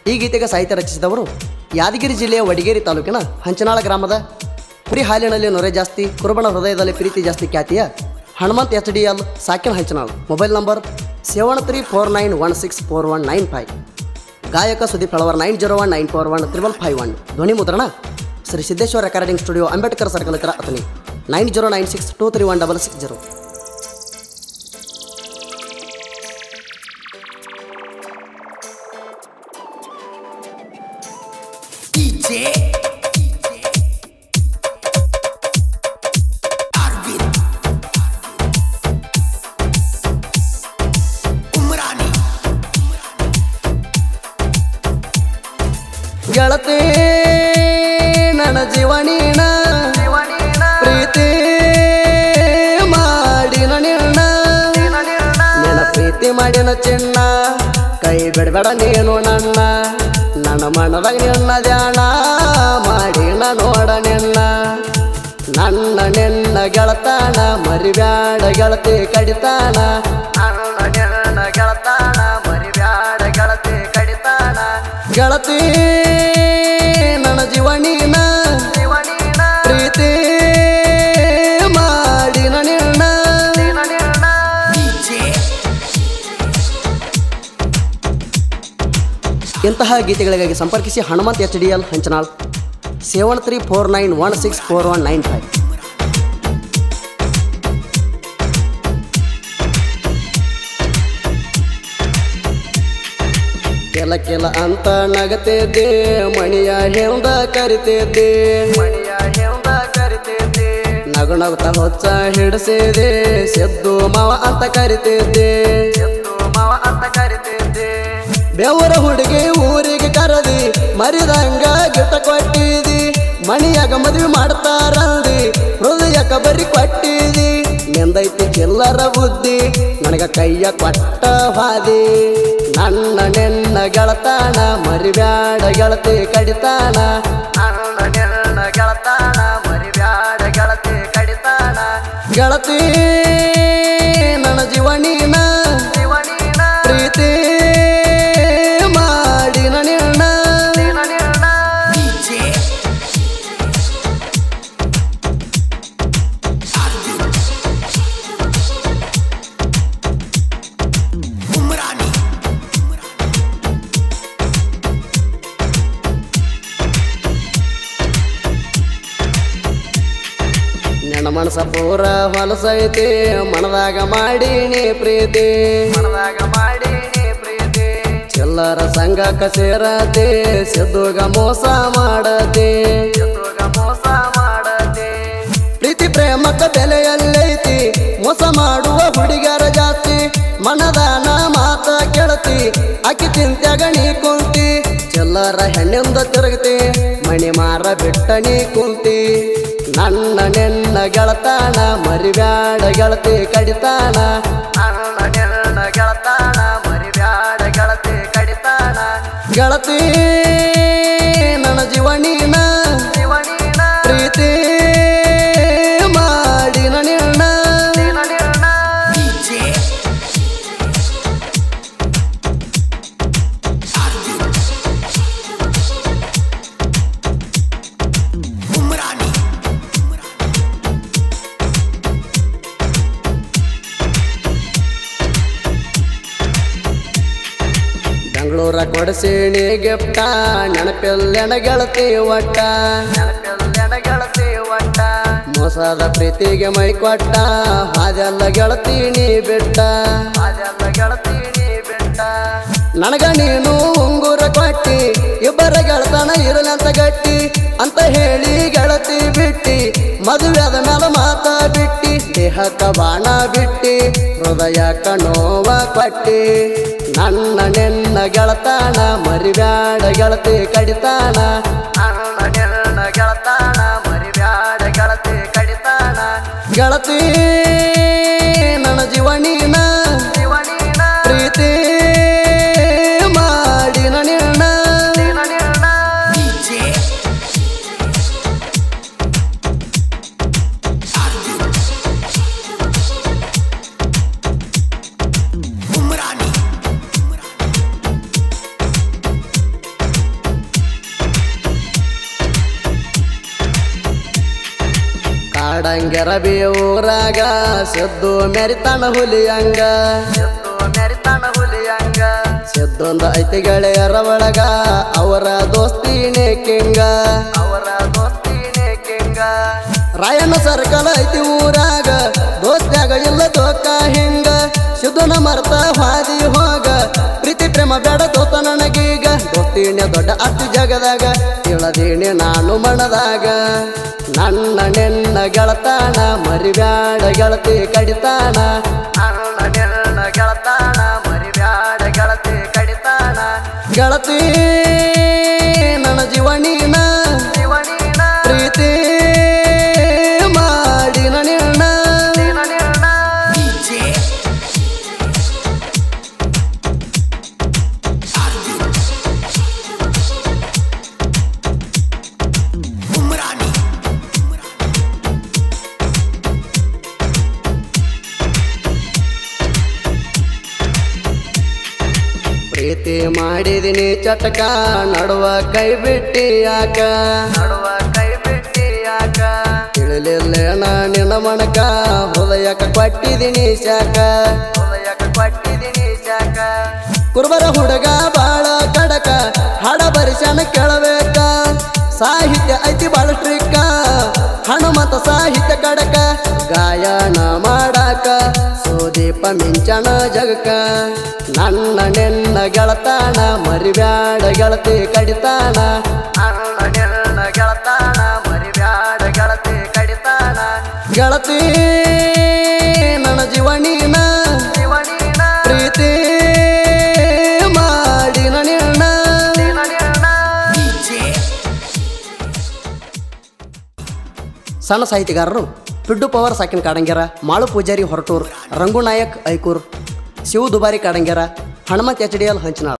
ಈ ಗೀತೆಗೆ ಸಾಹಿತ್ಯ ರಚಿಸಿದವರು ಯಾದಗಿರಿ ಜಿಲ್ಲೆಯ ವಡಿಗೇರಿ ತಾಲೂಕಿನ ಹಂಚನಾಳ ಗ್ರಾಮದ ಕುರಿ ಹಾಲಿನಲ್ಲಿ ನೊರೆ ಜಾಸ್ತಿ ಕುರುಬನ ಹೃದಯದಲ್ಲಿ ಪ್ರೀತಿ ಜಾಸ್ತಿ ಖ್ಯಾತಿಯ ಹನುಮಂತ್ ಎಚ್ ಡಿ ಎಲ್ ಸಾಕಿನ Hanchanal mobile number seven three four nine one six four one nine five ಗಾಯಕ Sudeep Halavar nine zero one nine four one triple five one ಧ್ವನಿ ಮುದ್ರಣ Shri Siddeshwara recording studio Ambedkar circle ಹತ್ರ Athani nine zero nine six two three one double six zero DJ Arvin Umrani ಗೆಳತಿ ನನ್ನ ಜೀವನೀನ ಪ್ರೀತಿ ಮಾಡಿನ ನಿನ್ನ ನಿನ್ನ ಪ್ರೀತಿ ಮಾಡಿನ ಚಿನ್ನ ಕೈ ಬಿಡಬೇಡ ನೀನು ನನ್ನ ನನ್ನ ಮನದಾಗ ನಿನ್ನ ಧ್ಯಾನ ಮಾಡಿನ ನೋಡ ನಿನ್ನ ನನ್ನ ನಿನ್ನ ಗೆಳತಾನ ಮರಿಬ್ಯಾಡ ಗೆಳತಿ ಕಡಿತಾನ ನನ್ನ ನಿನ್ನ ಗೆಳತಾನ ಮರಿಬ್ಯಾಡ ಗೆಳತಿ ಕಡಿತಾನ ಗೆಳತಿ ನನ್ನ ಜೀವನೀನ ಪ್ರೀತಿ ಮಾಡಿನ ನಿನ್ನ DJ ಇಂತಹ ಗೀತೆಗಳಿಗಾಗಿ ಸಂಪರ್ಕಿಸಿ Hanumanth H D L Hanchanal seven three four nine one six four one nine five ಕೆಲ ಕೆಲ ಅಂತ ನಗತಿದ್ದೆ ಮಣಿಯ ಹೆಂದ ಕರಿತಿದ್ದೆ ಮಣಿಯ ಹೆಂದ ಕರಿತಿದ್ದೆ ನಗು ನಗುತ್ತ ಹೊಚ್ಚ ಹಿಡಿಸಿದೆ ಸೆದ್ದು ಮಾವ ಅಂತ ಕರಿತಿದ್ದೆ ಸೆದ್ದು ಮಾವ ಅಂತ ಕರಿತಿದ್ದೆ ಬೆವರ ಹುಡುಗಿ ಊರಿಗೆ ಕರದಿ ಮರಿದಂಗ ಗಿಟ್ಟ ಕೊಟ್ಟಿದಿ ಮಣಿಯಾಗ ಮದುವೆ ಮಾಡ್ತಾರಂದಿ ಹೃದಯಕ್ಕ ಬರಿ ಕೊಟ್ಟಿದಿ ನೆಂದೈತಿ ಚಿಲ್ಲರ ಬುದ್ಧಿ ನನಗ ಕೈಯ ಕೊಟ್ಟ ಹಾದಿ ನನ್ನ ನೆನ್ನ ಗೆಳತಾನ ಮರಿಬ್ಯಾಡ ಗೆಳತಿ ಕಡಿತಾನ ನನ್ನ ನೆನ್ನ ಗೆಳತಾನ ಮರಿಬ್ಯಾಡ ಗೆಳತಿ ಕಡಿತಾನ ಗೆಳತಿ ನನ್ನ ಜೀವನೀನ ಪ್ರೀತಿ ಮಾಡಿನ ನಿನ್ನ DJ Arvin Umrani ನನ್ನ ಮನಸ ಪೂರ ಹೊಲಸೈತಿ ಮನದಾಗ ಮಾಡೀನಿ ಪ್ರೀತಿ ಮನದಾಗ ಮಾಡೀನಿ ಪ್ರೀತಿ ಚಿಲ್ಲರ ಸಂಘಕ್ಕ ಸೇರತೆ ಸಿದ್ದುಗ ಮೋಸ ಮಾಡತೆ ಸಿದ್ದುಗ ಮೋಸ ಮಾಡತೆ ಪ್ರೀತಿ ಪ್ರೇಮಕ್ಕ ಬೆಲೆಯಲ್ಲೈತಿ ಮೋಸ ಮಾಡುವ ಹುಡುಗರ ಜಾಸ್ತಿ ಮನದಾನ ಮಾತ ಕೆಳತಿ ಅಕ್ಕಿ ಚಿಂತ್ಯಾಗ ನೀ ಕುಂತಿ ಚಿಲ್ಲರ ಹೆಣ್ಣಿಂದ ತಿರುಗತಿ ಮಣಿ ಮಾರ ಬಿಟ್ಟ ನೀ ಕುಂತಿ ನನ್ನ ನೆನ್ನ ಗೆಳತಾನ ಮರಿಬ್ಯಾಡ ಗೆಳತಿ ಕಡಿತಾನ ನನ್ನ ನೆನ್ನ ಗೆಳತಾನ ಮರಿಬ್ಯಾಡ ಗೆಳತಿ ಕಡಿತಾನ ಗೆಳತಿ ನನ್ನ ಜೀವನೀನ ಪ್ರೀತಿ ಮಾಡಿನ ನಿನ್ನ DJ Arvin Umrani ಬೆಂಗಳೂರ ಕೊಡಸೇಣಿ ಗಿಫ್ಟ ನೆನಪಿಲ್ಲೆನ ಗೆಳತಿ ಒಟ್ಟ ನೆನಪಿಲ್ಲೆನ ಗೆಳತಿ ಒಟ್ಟ ಮೋಸದ ಪ್ರೀತಿಗೆ ಮೈ ಕೊಟ್ಟ ಹಾದೆಲ್ಲ ಗೆಳತಿ ನೀ ಬಿಟ್ಟ ಹಾದೆಲ್ಲ ಗೆಳತಿ ನೀ ಬಿಟ್ಟ ನನಗ ನೀನು ಉಂಗುರ ಕೊಟ್ಟಿ ಇಬ್ಬರ ಗೆಳತನ ಇರಲಂತ ಗಟ್ಟಿ ಅಂತ ಹೇಳಿ ಗೆಳತಿ ಬಿಟ್ಟಿ ಮದುವೆದ ಮೇಲೆ ಮಾತ ಬಿಟ್ಟಿ ದೇಹಕ್ಕ ಬಾಣ ಬಿಟ್ಟಿ ಹೃದಯಕ್ಕ ನೋವ ಕೊಟ್ಟಿ ನನ್ನ ನೆನ್ನ ಗೆಳತಾನ ಮರಿಬ್ಯಾಡ ಗೆಳತಿ ಕಡಿತಾನ ನನ್ನ ನೆನ್ನ ಗೆಳತಾನ ಮರಿಬ್ಯಾಡ ಗೆಳತಿ ಕಡಿತಾನ ಗೆಳತಿ ನನ್ನ ಜೀವನೀನ ಪ್ರೀತಿ ಮಾಡಿನ ನಿನ್ನ DJ Arvin Umrani ಕಾಡಂಗೆರ ಬಿ ಊರಾಗ ಸಿದ್ದು ಮೆರಿತಾನ ಹುಲಿಯಂಗ ಮೆರಿತಾನ ಹುಲಿಯಂಗ ಸಿದ್ದೊಂದು ಐತಿ ಗೆಳೆಯರ ಒಳಗ ಅವರ ದೋಸ್ತಿನೇ ಕಿಂಗ ಅವರ ದೋಸ್ತಿನೇ ಕಿಂಗ ರಾಯಣ್ಣ ಸರ್ಕಲ್ ಐತಿ ಊರಾಗ ದೋಸ್ತ್ಯಾಗ ಇಲ್ಲ ದೋಕ ಹಿಂಗ ಸಿದ್ಧನ ಮರ್ತ ಹಾದಿ ಹೋಗ ಪ್ರೀತಿ ಪ್ರೇಮ ಬೇಡ ದೋಸ್ತ ನನಗೀಗ ದೋಸ್ತಿನೇ ದೊಡ್ಡ ಅತಿ ಜಗದಾಗ ತಿಳದೀನಿ ನಾನು ಮಣದಾಗ ನನ್ನ ನಿನ್ನ ಗೆಳತಾಣ ಮರಿಬ್ಯಾಡ ಗೆಳತಿ ಕಡಿತಾಣ ನನ್ನ ನಿನ್ನ ಗೆಳತಾಣ ಮರಿಬ್ಯಾಡ ಗೆಳತಿ ಕಡಿತಾಣ ಗೆಳತಿ ನನ್ನ ಜೀವನೀನ ಪ್ರೀತಿ ಮಾಡಿ ನಿನ್ನ DJ Arjun Umrani ಪ್ರೀತಿ ಮಾಡಿದಿನಿ ಚಟಕ ನಡುವ ಕೈ ಬಿಟ್ಟಿ ಯಾಕ ನಡುವ ಕೈ ಬಿಟ್ಟಿ ಯಾಕ ತಿಳಿಲಿಲ್ಲ ನಿನ್ನ ಮಣಕ ಹೃದಯಕ ಕೊಟ್ಟಿದಿನಿ ಶಾಕ ಹೃದಯಕ ಕೊಟ್ಟಿದಿನಿ ಶಾಕ ಕುರುಬರ ಹುಡುಗ ಬಾಳ ಕಡಕ ಹಾಡ ಬರಿಸಣ ಕೇಳಬೇಕ ಸಾಹಿತ್ಯ ಐತಿ ಬಾಳ ಟ್ರಿಕ್ಕ ಹನುಮಂತ ಸಾಹಿತ್ಯ ಕಡಕ ಗಾಯನ ಮಾಡಾಕ ಸುದೀಪ ಮಿಂಚಣ ಜಗಕ ನನ್ನ ನಿನ್ನ ಗೆಳತಾಣ ಮರಿಬ್ಯಾಡ ಗೆಳತಿ ಕಡಿತಾಣ ನನ್ನ ನಿನ್ನ ಗೆಳತಾಣ ಮರಿಬ್ಯಾಡ ಗೆಳತಿ ಕಡಿತಾಣ ಗೆಳತಿ ನನ್ನ ಜೀವನೀನ ಪ್ರೀತಿ ಮಾಡಿ ನಿನ್ನ DJ ಸಣ್ಣ ಸಾಹಿತಿಗಾರರು ಪಿಡ್ಡು ಪವರ್ ಸಾಕಿನ Kadangera Malu Pujari Horatur Rangu Nayak Aikur Shiva Dubari Kadangera Hanumanth H D L Hanchanal